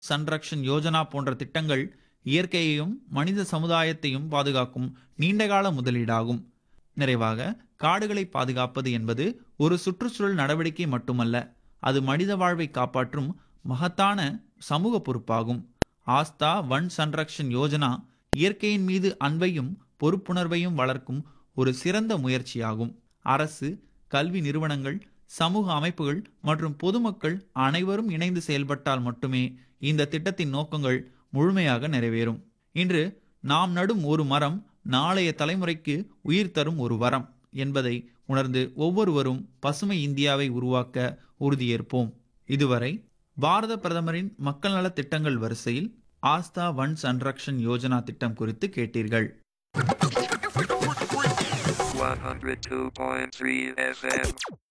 சன்ரக்ஷன் யோஜனா போன்ற திட்டங்கள் இயற்கையையும் மனித சமுதாயத்தையும் பாதுகாக்கும் நீண்டகால முதலீடாகும் நிறைவாக காடுகளை பாதுகாப்பது என்பது ஒரு சுற்றுச்சூழல் நடவடிக்கை மட்டுமல்ல அது மனித வாழ்வை காப்பாற்றும் மகத்தான சமூக பொறுப்பாகும் ஆஸ்தா வன் சன்ரக்ஷன் யோஜனா இயற்கையின் மீது அன்பையும் பொறுப்புணர்வையும் வளர்க்கும் ஒரு சிறந்த முயற்சியாகும் அரசு கல்வி நிறுவனங்கள் சமூக அமைப்புகள் மற்றும் பொதுமக்கள் அனைவரும் இணைந்து செயல்பட்டால் மட்டுமே இந்த திட்டத்தின் நோக்கங்கள் முழுமையாக நிறைவேறும் இன்று நாம் நடும் ஒரு மரம் நாளைய தலைமுறைக்கு உயிர் தரும் ஒரு வரம் என்பதை உணர்ந்து ஒவ்வொருவரும் பசுமை இந்தியாவை உருவாக்க உறுதியேற்போம் இதுவரை பாரத பிரதமரின் மக்கள் நல திட்டங்கள் வரிசையில் ஆஸ்தா வன் சன்ரக்ஷன் யோஜனா திட்டம் குறித்து கேட்டீர்கள் 102.3 FM.